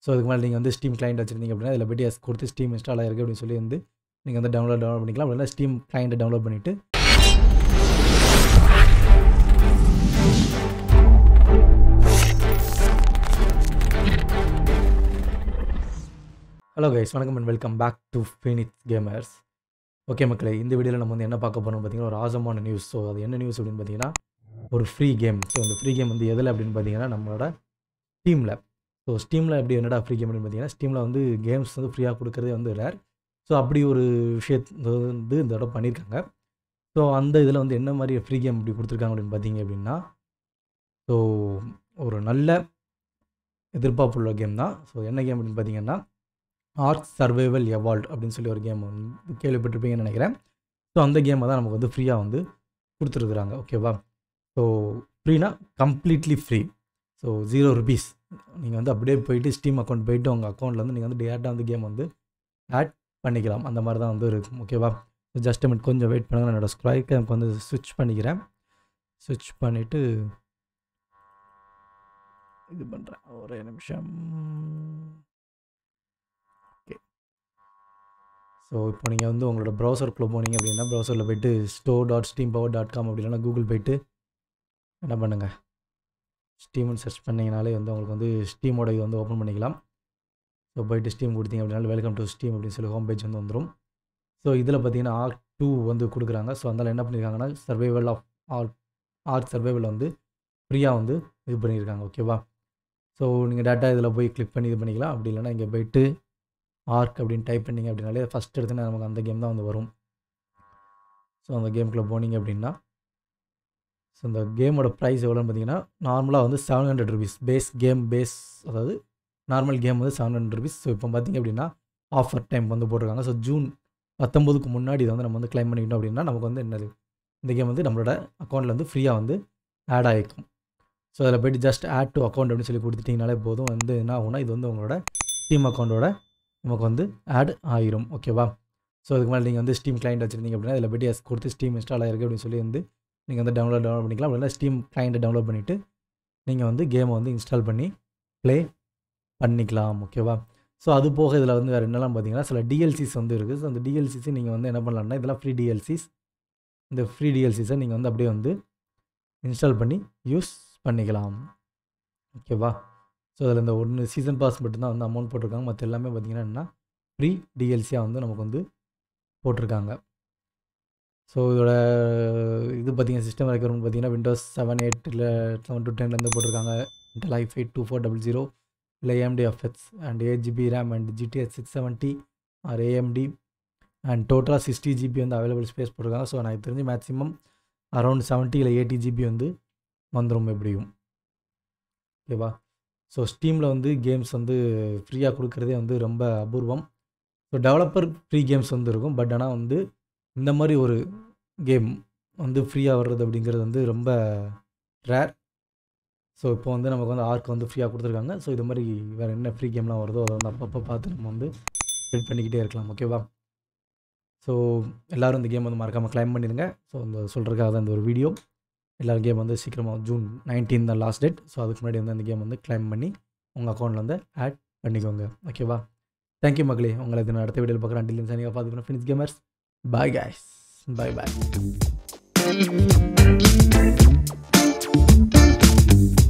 அதுக்கு மேலே நீங்கள் வந்து ஸ்டீம் கிளைண்ட் வச்சிருந்தீங்க அப்படின்னா இதில் போய்ட்டு எஸ் கொடுத்து ஸ்டீம் இன்ஸ்டால் ஆயிருக்கு அப்படின்னு சொல்லி வந்து நீங்கள் வந்து டவுன்லோட் டவுன்லோட் பண்ணிக்கலாம் அப்படின்னா ஸ்டீம் கிளைண்ட்டை டவுன்லோட் பண்ணிவிட்டு ஹலோ கைஸ் வணக்கம் and welcome back to Phoenix gamers okay மக்களே இந்த வீடியோவில் நம்ம வந்து என்ன பார்க்க போகிறோம் பார்த்தீங்கன்னா ஒரு ஆசமான நியூஸ் ஸோ அது என்ன நியூஸ் அப்படின்னு பார்த்தீங்கன்னா ஒரு ஃப்ரீ கேம் ஸோ அந்த ஃப்ரீ கேம் வந்து எதில் அப்படின்னு பார்த்தீங்கன்னா நம்மளோட ஸ்டீமில் ஸோ ஸ்டீமில் எப்படி என்னடா ஃப்ரீ கேம் அப்படின்னு பார்த்தீங்கன்னா ஸ்டீமில் வந்து கேம்ஸ் வந்து ஃப்ரீயாக கொடுக்குறதே வந்து ரேர் ஸோ அப்படி ஒரு விஷயத்தை வந்து இந்த தடவை பண்ணியிருக்காங்க ஸோ அந்த இதில் வந்து என்ன மாதிரி ஃப்ரீ கேம் இப்படி கொடுத்துருக்காங்க அப்படின்னு பார்த்தீங்க அப்படின்னா ஸோ ஒரு நல்ல எதிர்பார்ப்புள்ள கேம் தான் ஸோ என்ன கேம் அப்படின்னு பார்த்தீங்கன்னா ஆர்க் சர்வைவல் எவால்ட் அப்படின்னு சொல்லி ஒரு கேம் வந்து கேள்விப்பட்டிருப்பீங்கன்னு நினைக்கிறேன் ஸோ அந்த கேமை தான் நமக்கு வந்து ஃப்ரீயாக வந்து கொடுத்துருக்குறாங்க ஓகேவா ஸோ ஃப்ரீனா completely free so zero rupees நீங்கள் வந்து அப்படியே போயிட்டு ஸ்டீம் அக்கௌண்ட் போயிட்டு உங்கள் அக்கௌண்ட்டில் வந்து நீங்கள் வந்து டேரெக்டாக வந்து கேம் வந்து ஆட் பண்ணிக்கலாம் அந்த மாதிரி தான் வந்து இருக்கும் ஓகேவா ஜஸ்ட் மினிட் கொஞ்சம் வெயிட் பண்ணுங்கள் என்னோடய ஸ்க்ரைக் கேம்க்கு வந்து ஸ்விட்ச் பண்ணிக்கிறேன் ஸ்விட்ச் பண்ணிவிட்டு இது பண்ணுறேன் ஒரே நிமிஷம் ஓகே ஸோ இப்போ நீங்கள் வந்து உங்களோட ப்ரௌசருக்குள்ளே போனீங்க அப்படின்னா ப்ரௌசரில் போயிட்டு store dot steam power dot com அப்படி இல்லைனா கூகுள் போயிட்டு என்ன பண்ணுங்கள் ஸ்டீம்னு சர்ச் பண்ணிங்கனாலே வந்து உங்களுக்கு வந்து ஸ்டீமோட இது வந்து ஓப்பன் பண்ணிக்கலாம் ஸோ போயிட்டு ஸ்டீம் கொடுத்தீங்க அப்படின்னா வெல்கம் டு ஸ்டீம் அப்படின்னு சொல்லி ஹோம் பேஜ் வந்து வந்துடும் ஸோ இதில் பார்த்தீங்கன்னா ஆர்க் டூ வந்து கொடுக்குறாங்க ஸோ அதனால் என்ன பண்ணியிருக்காங்கன்னா survival of ark ark survival வந்து ஃப்ரீயாக வந்து இது பண்ணியிருக்காங்க ஓகேவா ஸோ நீங்கள் டேட்டா இதில் போய் கிளிக் பண்ணி இது பண்ணிக்கலாம் அப்படி இல்லைனா இங்கே போயிட்டு ஆர்க் அப்படின்னு டைப் பண்ணிங்க அப்படின்னாலே ஃபஸ்ட் எடுத்துனா நமக்கு அந்த கேம் தான் வந்து வரும் ஸோ அந்த கேமுக்குள்ளே போனீங்க அப்படின்னா ஸோ இந்த கேமோட ப்ரைஸ் எவ்வளோன்னு பார்த்தீங்கன்னா நார்மலாக வந்து seven hundred rupees base game base அதாவது நார்மல் கேம் வந்து செவன் ஹண்ட்ரட் ருபீஸ் ஸோ இப்போ பார்த்தீங்க அப்படின்னா ஆஃபர் டைம் வந்து போட்டிருக்காங்க ஸோ ஜூன் பத்தொம்போதுக்கு முன்னாடி இதை வந்து நம்ம வந்து கிளைம் பண்ணிக்கிட்டோம் அப்படின்னா நமக்கு வந்து என்னது இந்த கேம் வந்து நம்மளோட அக்கௌண்ட்டில் வந்து ஃப்ரீயாக வந்து ஆட் ஆகிக்கும் ஸோ அதில் போய்ட்டு ஜஸ்ட் ஆட் டு அக்கௌண்ட் அப்படின்னு சொல்லி கொடுத்துட்டிங்கனாலே போதும் வந்து என்ன ஆகும்னா இது வந்து உங்களோட ஸ்டீம் அக்கௌண்ட்டோட நமக்கு வந்து ஆட் ஆயிரும் ஓகேவா ஸோ அதுக்கு மேலே நீங்கள் வந்து ஸ்டீம் கிளைண்ட் வச்சுருந்தீங்க அப்படின்னா இதில் போய்ட்டு எஸ் கொடுத்து ஸ்டீம் இன்ஸ்டால் ஆயிருக்கு அப்படின்னு சொல்லி வந்து நீங்கள் வந்து டவுன்லோட் டவுன்லோட் பண்ணிக்கலாம் அப்படின்னா ஸ்டீம் கிளைண்ட்டை டவுன்லோட் பண்ணிவிட்டு நீங்கள் வந்து கேமை வந்து இன்ஸ்டால் பண்ணி ப்ளே பண்ணிக்கலாம் ஓகேவா ஸோ அது போக இதில் வந்து வேறு என்னெல்லாம் பார்த்தீங்கன்னா சில டிஎல்சிஸ் வந்து இருக்குது ஸோ அந்த டிஎல்சிஸை நீங்கள் வந்து என்ன பண்ணலாம்னா இதெல்லாம் ஃப்ரீ டிஎல்சிஸ் இந்த ஃப்ரீ டிஎல்சிஸை நீங்கள் வந்து அப்படியே வந்து இன்ஸ்டால் பண்ணி யூஸ் பண்ணிக்கலாம் ஓகேவா ஸோ அதில் இந்த ஒன்று சீசன் பாஸ் மட்டும்தான் வந்து அமௌண்ட் போட்டிருக்காங்க மற்ற எல்லாமே பார்த்திங்கன்னா என்ன ஃப்ரீ டிஎல்சியாக வந்து நமக்கு வந்து போட்டிருக்காங்க ஸோ இதோட இது பார்த்திங்கன்னா சிஸ்டம் ரெக்யர்மெண்ட் பார்த்திங்கன்னா விண்டோஸ் செவன் எயிட் இல்லை செவன் டூ டென்லேருந்து போட்டிருக்காங்க Intel I eight two four double zero இல்லை AMD FX and eight GB RAM and GTS six seventy R AMD and டோட்டலாக சிக்ஸ்டி ஜிபி வந்து அவைலபிள் ஸ்பேஸ் போட்டிருக்காங்க so எனக்கு தெரிஞ்சு மேக்ஸிமம் அரௌண்ட் செவன்ட்டி இல்லை எயிட்டி ஜிபி வந்து வந்துடும் எப்படியும் ஓகேவா ஸோ ஸ்டீமில் வந்து கேம்ஸ் வந்து ஃப்ரீயாக கொடுக்குறதே வந்து ரொம்ப அபூர்வம் ஸோ டெவலப்பர் ஃப்ரீ கேம்ஸ் வந்து இருக்கும் பட் ஆனால் வந்து இந்த மாதிரி ஒரு கேம் வந்து ஃப்ரீயாக வர்றது அப்படிங்கிறது வந்து ரொம்ப ரேர் ஸோ இப்போ வந்து நமக்கு வந்து ஆர்க் வந்து ஃப்ரீயாக கொடுத்துருக்காங்க ஸோ இது மாதிரி வேறு என்ன ஃப்ரீ கேம்லாம் வருதோ அதை வந்து அப்பப்போ பார்த்து நம்ம வந்து பில்ட் பண்ணிக்கிட்டே இருக்கலாம் ஓகேவா ஸோ எல்லோரும் இந்த கேம் வந்து மறக்காமல் கிளைம் பண்ணிடுங்க ஸோ இந்த சொல்கிறதுக்காக தான் இந்த ஒரு வீடியோ எல்லாரும் கேம் வந்து சீக்கிரமாக ஜூன் நைன்டீன் தான் லாஸ்ட் டேட் ஸோ அதுக்கு முன்னாடி வந்து அந்த கேம் வந்து கிளைம் பண்ணி உங்கள் அக்கௌண்ட்டில் வந்து ஆட் பண்ணிக்கோங்க ஓகேவா தேங்க்யூ மக்களே உங்களை இது நான் அடுத்த வீடியோவில் பார்க்குறேன் டில்லின் சனியாக பார்த்துக்கணும் Phoenix gamers bye guys bye பாய்